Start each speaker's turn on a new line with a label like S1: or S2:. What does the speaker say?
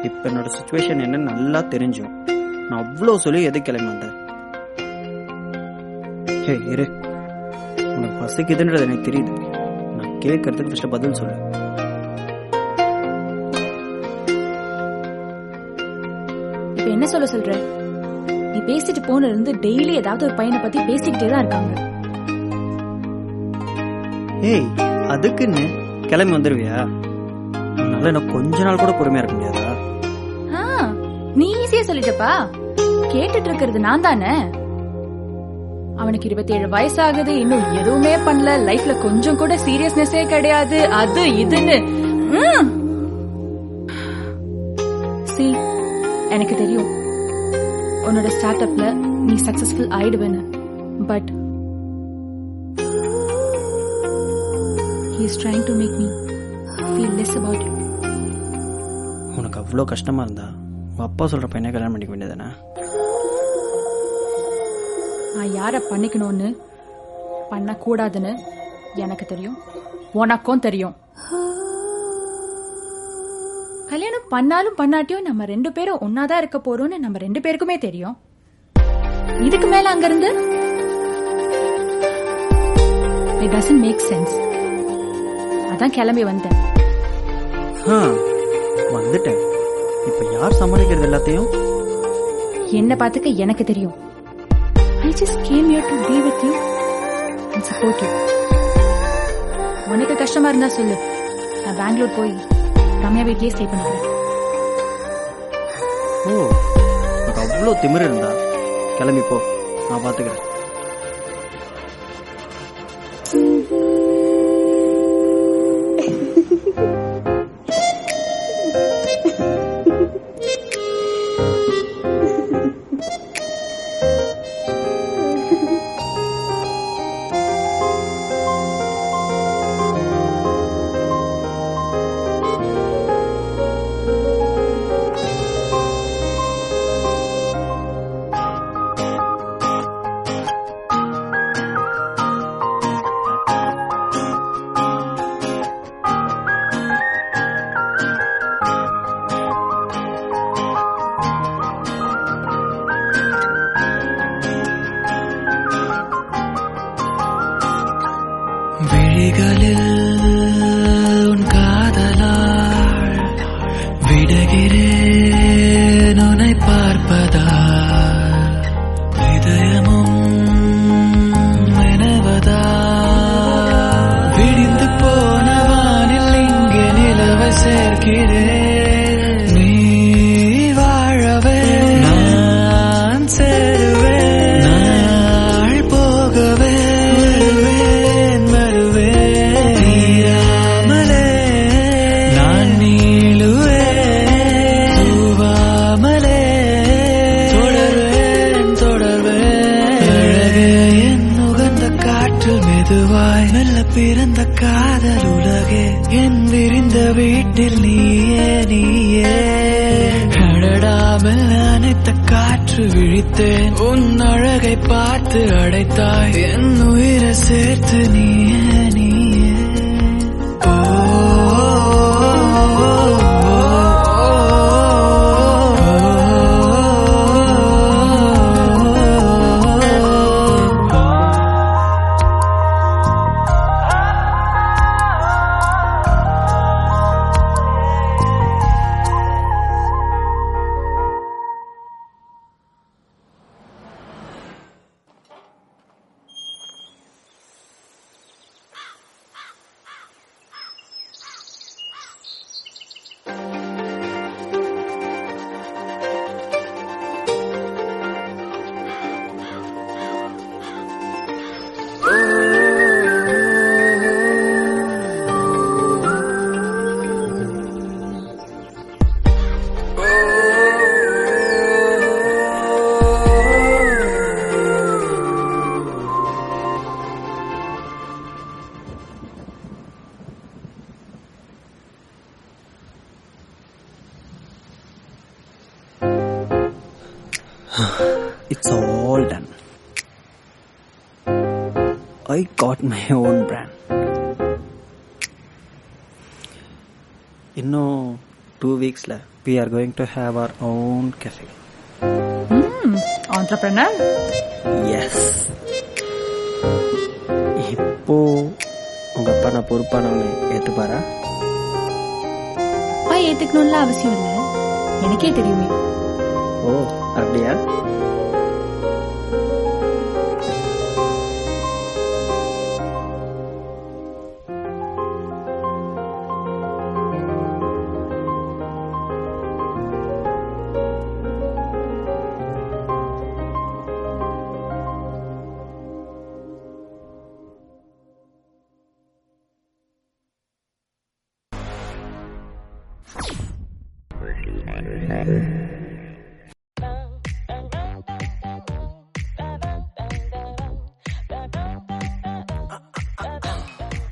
S1: இப்போ என்னோட சுச்சுவேஷன் என்னன்னு நல்லா தெரிஞ்சும் நான் அவ்வளோ சொல்லி எது கிளம்பி வந்தேன் ஹே இரு உனக்கு பசிக்குதுன்றது எனக்கு தெரியுது நான் கேட்கறதுக்கு ஃபஸ்ட்டு பதில் சொல்லு
S2: இப்ப என்ன சொல்ல சொல்ற நீ பேசிட்டு போன இருந்து டெய்லி ஏதாவது ஒரு பையனை பத்தி பேசிக்கிட்டே தான் இருக்காங்க
S1: ஏய் அதுக்குன்னு கிளம்பி வந்துருவியா உன்னால எனக்கு கொஞ்ச நாள் கூட பொறுமையா இருக்க முடியாதா
S2: ஆ, நீ ஈஸியா சொல்லிட்டப்பா கேட்டுட்டு இருக்கிறது நான் தானே அவனுக்கு இருபத்தி ஏழு வயசாகுது இன்னும் எதுவுமே பண்ணல லைஃப்ல கொஞ்சம் கூட சீரியஸ்னஸே கிடையாது அது இதுன்னு சி எனக்கு தெரியும் உன்னோட ஸ்டார்ட் அப்ல நீ சக்சஸ்ஃபுல் ஆயிடுவேன்னு but he is trying to make me feel less about it
S1: உனக்கு அவ்வளோ கஷ்டமா இருந்தா உன் அப்பா சொல்ற பையனை கல்யாணம் பண்ணிக்க வேண்டியதானே
S2: நான் யாரை பண்ணிக்கணும்னு பண்ணக்கூடாதுன்னு எனக்கு தெரியும் உனக்கும் தெரியும் கல்யாணம் பண்ணாலும் பண்ணாட்டியும் நம்ம ரெண்டு பேரும் ஒன்னாதான் இருக்க போறோம்னு நம்ம ரெண்டு பேருக்குமே தெரியும் இதுக்கு மேல அங்க இருந்து இட் டசன்ட் மேக் சென்ஸ் அதான் கிளம்பி வந்தேன்
S1: ஆ வந்துட்டேன் இப்போ யார் சமாளிக்கிறது எல்லாத்தையும்
S2: என்ன பார்த்துக்க எனக்கு தெரியும் I just came here to be with you and support you உனக்கு கஷ்டமா இருந்தா சொல்லு நான் பெங்களூர் போய் ரம்யா வீட்லயே ஸ்டே பண்ணிக்கிறேன்
S1: ஓ உனக்கு அவ்வளோ திமிரு இருந்தா கிளம்பி போ நான் பார்த்துக்கிறேன்
S3: விழிகளில் உன் காதலால் விடுகிறேன் உன்னை பார்ப்பதால் இதயமும் மெனவதால் விடிந்து போன வானில் இங்கே நிலவை சேர்க்கிறேன் நீ வாழவே நான் சேருவேன் நாள் போகவே வருவேன் வருவேன் தீராமலே நான் நீளுவேன் தூவாமலே தொடர்வேன் தொடர்வேன் அழகே என் உகந்த காற்றில் மெதுவாய் மெல்ல பிறந்த காதல் உலகே என் விரிந்த வீட்டில் நீயே நீயே அடடாமல் அனைத்த காற்று விழித்தேன் உன் அழகை பார்த்து அடைத்தாய் என் உயிரை சேர்த்து நீயே நீயே ஓ,
S1: It's all done. I got my own brand. இன்னும் டூ வீக்ஸில் we are going to have our own cafe
S2: ம் ஆண்டர்பிரனர்
S1: எஸ் இப்போ உங்கள் அப்பா நான் பொறுப்பானவங்க ஏற்றுப்பாரா
S2: அப்பா ஏத்துக்கணும்ல அவசியம் இல்லை எனக்கே தெரியுமே
S1: ஓ அப்படியா